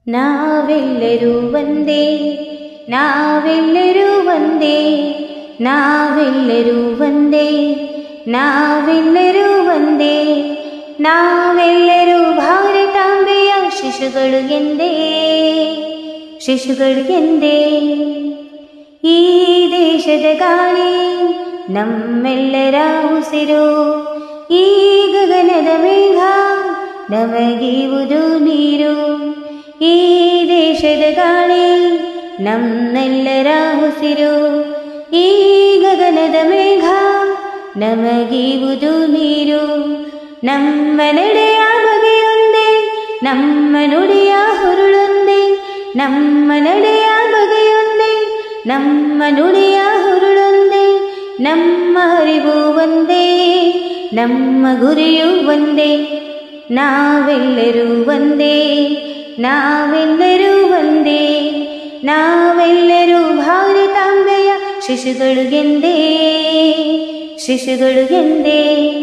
ನಾವೆಲ್ಲರೂ ಒಂದೇ ನಾವೆಲ್ಲರೂ ಒಂದೇ ನಾವೆಲ್ಲರೂ ಒಂದೇ ನಾವೆಲ್ಲರೂ ಒಂದೇ ನಾವೆಲ್ಲರೂ ಭಾರತಾಂಬೆಯ ಶಿಶುಗಳು ಎಂದೇ ಶಿಶುಗಳು ಎಂದೇ ಈ ದೇಶದ ಗಾಳಿ ನಮ್ಮೆಲ್ಲರ ಉಸಿರು ಈ ಗಗನದ ಮೇಘ ನಮಗೀವುದು ನೀರು ಈ ದೇಶದ ಗಾಳಿ ನಮ್ಮೆಲ್ಲರ ಉಸಿರು ಈ ಗಗನದ ಮೇಘ ನಮಗೀವುದು ನೀರು ನಮ್ಮ ನಡೆಯ ಬಗೆಯೊಂದೇ ನಮ್ಮ ನುಡಿಯ ಹುರುಳೊಂದೇ ನಮ್ಮ ನಡೆಯ ಬಗೆಯೊಂದೇ ನಮ್ಮ ನುಡಿಯ ಹುರುಳೊಂದೇ ನಮ್ಮ ಅರಿವು ಒಂದೇ ನಮ್ಮ ಗುರಿಯು ಒಂದೇ ನಾವೆಲ್ಲರೂ ಒಂದೇ ನಾವೆಲ್ಲರೂ ಒಂದೇ ನಾವೆಲ್ಲರೂ ಭಾರತಾಂಬೆಯ ಶಿಶುಗಳು ಎಂದೇ ಶಿಶುಗಳು ಎಂದೇ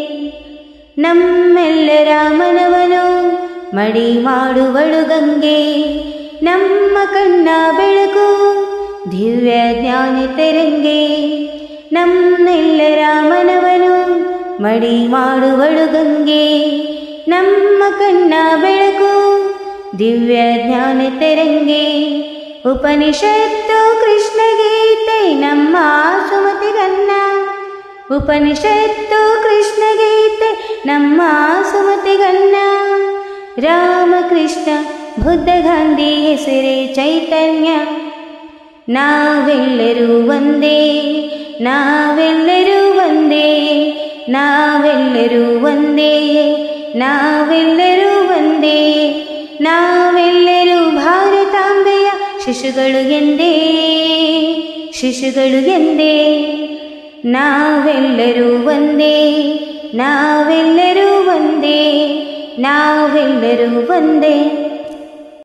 ನಮ್ಮೆಲ್ಲರ ಮನವನು ಮಡಿ ಮಾಡುವಳು ಗಂಗೆ ನಮ್ಮ ಕಣ್ಣ ಬೆಳಕು ದಿವ್ಯ ಜ್ಞಾನ ತೆರಂಗೆ ನಮ್ಮೆಲ್ಲರ ಮನವನು ಮಡಿ ಮಾಡುವಳು ಗಂಗೆ ನಮ್ಮ ಕಣ್ಣ ಬೆಳಕು ದಿವ್ಯ ಜ್ಞಾನ ತೆರಂಗೆ ಉಪನಿಷತ್ತು ಕೃಷ್ಣ ಗೀತೆ ನಮ್ಮ ಸುಮತಿಗನ್ನ ಉಪನಿಷತ್ತು ಕೃಷ್ಣ ಗೀತೆ ನಮ್ಮ ಸುಮತಿಗನ್ನ ರಾಮಕೃಷ್ಣ ಬುದ್ಧ ಗಾಂಧಿ ಹೆಸರೇ ಚೈತನ್ಯ ನಾವೆಲ್ಲರೂ ಒಂದೇ ನಾವೆಲ್ಲರೂ ಒಂದೇ ನಾವೆಲ್ಲರೂ ಒಂದೇ ನಾವೆಲ್ಲರೂ ಒಂದೇ ನಾವೆಲ್ಲರೂ ಭಾರತಾಂಬೆಯ ಶಿಶುಗಳು ಎಂದೇ ಶಿಶುಗಳು ಎಂದೇ ನಾವೆಲ್ಲರೂ ಒಂದೇ ನಾವೆಲ್ಲರೂ ಒಂದೇ ನಾವೆಲ್ಲರೂ ಒಂದೇ